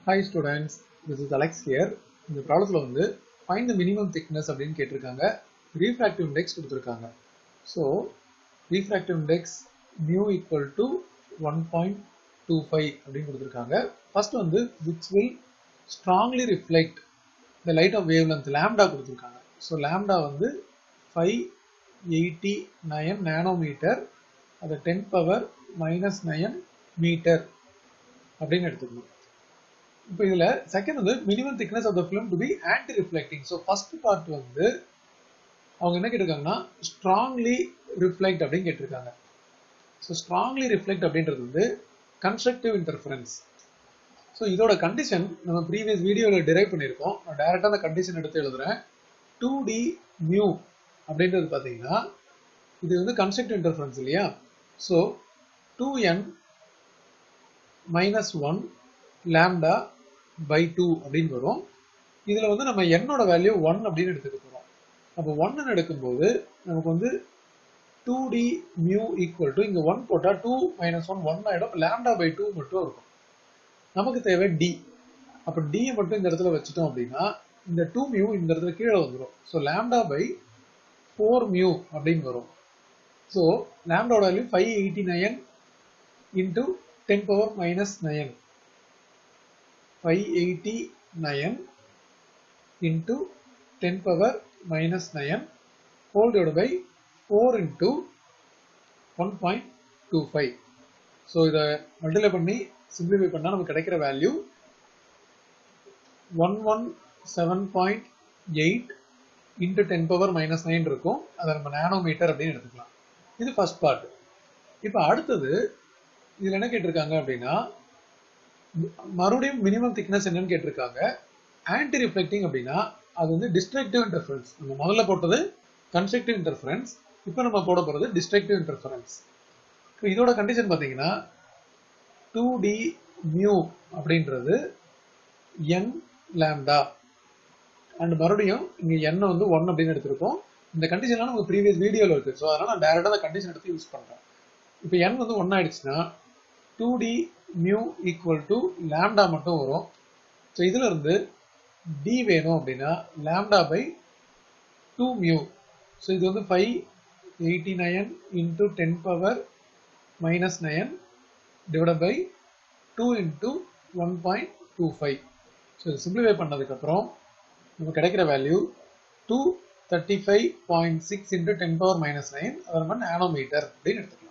hi students this is Alex here இந்த ப்ராப்ளத்தில் வந்து ஃபைண்ட் த மினிமம் திக்னஸ் அப்படின்னு கேட்டிருக்காங்க ரீஃப்ராக்டிவ் இண்டெக்ஸ் கொடுத்துருக்காங்க so refractive index mu equal to one point two five அப்படின்னு கொடுத்துருக்காங்க ஃபர்ஸ்ட் வந்து which will strongly reflect the light of wavelength lambda கொடுத்துருக்காங்க ஸோ லேம்டா வந்து ஃபைவ் எயிட்டி நயன் நேனோமீட்டர் அதை ten power minus nine metre அப்படின்னு எடுத்துக்கணும் இப்போ இதில் செகண்ட் வந்து minimum thickness of the film to be anti reflecting so first part வந்து அவங்க என்ன கேட்டிருக்காங்கன்னா ஸ்ட்ராங்லி ரிஃப்ளெக்ட் அப்படின்னு கேட்டிருக்காங்க ஸோ ஸ்ட்ராங்லி ரிஃப்ளெக்ட் அப்படின்றது வந்து கன்ஸ்ட்ரக்டிவ் இன்டர்ஃபரன்ஸ் ஸோ இதோட கண்டிஷன் நம்ம ப்ரீவியஸ் வீடியோவில் டிரைவ் பண்ணியிருக்கோம் நான் டேரெக்டாக அந்த கண்டிஷன் எடுத்து எழுதுறேன் டூ டி மியூ அப்படின்றது பார்த்தீங்கன்னா இது வந்து கன்ஸ்ட்ரக்டிவ் இன்டர்ஃபரன்ஸ் இல்லையா so two n minus one lambda by two அப்படின்னு வரும் இதில் வந்து நம்ம என்னோட வேல்யூ ஒன் அப்படின்னு எடுத்துக்க போகிறோம் அப்போ ஒன்னு எடுக்கும்போது நமக்கு வந்து two t mu equal to இங்கே ஒன் போட்டால் டூ மைனஸ் ஒன் ஒன் ஆகிடும் லேம்டா பை டூ மட்டும் இருக்கும் நமக்கு தேவை டி அப்போ டி மட்டும் இந்த இடத்துல வச்சுட்டோம் அப்படின்னா இந்த டூ மியூ இந்த இடத்துல கீழே வந்துடும் so lambda by four mu அப்படின்னு வரும் ஸோ லேம்டாவோட value five eighty nine into ten power minus nine five eighty nine into ten power minus nine whole divide by four into one point two five so இதை multiply பண்ணி simplify பண்ணால் நமக்கு கிடைக்கிற value one one seven point eight into ten power minus nine இருக்கும் அதை நம்ம nanometre அப்படின்னு எடுத்துக்கலாம் இது ஃபர்ஸ்ட் பார்ட் இப்போ அடுத்தது இதில் என்ன கேட்டிருக்காங்க அப்படின்னா மறுபடியும் மினிமம் திக்னஸ் என்னன்னு கேட்டிருக்காங்க ஆன்டி ரிஃப்ளெக்டிங் அப்படின்னா அது வந்து டிஸ்ட்ரக்டிவ் இன்டர்ஃபரன்ஸ் நம்ம முதல்ல போட்டது கன்ஸ்ட்ரக்டிவ் இன்டர்ஃபரன்ஸ் இப்போ நம்ம போட போகிறது டிஸ்ட்ரக்டிவ் இன்டர்ஃபரன்ஸ் இப்போ இதோட கண்டிஷன் பார்த்தீங்கன்னா டூ டி மியூ அப்படின்றது என் லேம்டா அண்ட் மறுபடியும் இங்கே எண்ணை வந்து ஒன் அப்படின்னு எடுத்திருக்கோம் இந்த கண்டிஷன்லாம் நமக்கு ப்ரீவியஸ் வீடியோவில் இருக்குது ஸோ அதனால் நான் டேரெக்டாக அந்த கண்டிஷன் எடுத்து யூஸ் பண்ணுறேன் இப்போ என் வந்து ஒன் ஆயிடுச்சுன்னா two t mu equal to lambda மட்டும் வரும் ஸோ இதில் இருந்து டி வேணும் அப்படின்னா lambda by two mu so இது வந்து five eighty nine into ten power minus nine divide by two into one point two five so இது சிம்பிளிஃபை பண்ணதுக்கப்புறம் நமக்கு கிடைக்கிற value two thirty five point six into ten power minus nine அது நம்ம nanometre அப்படின்னு எடுத்துக்கலாம்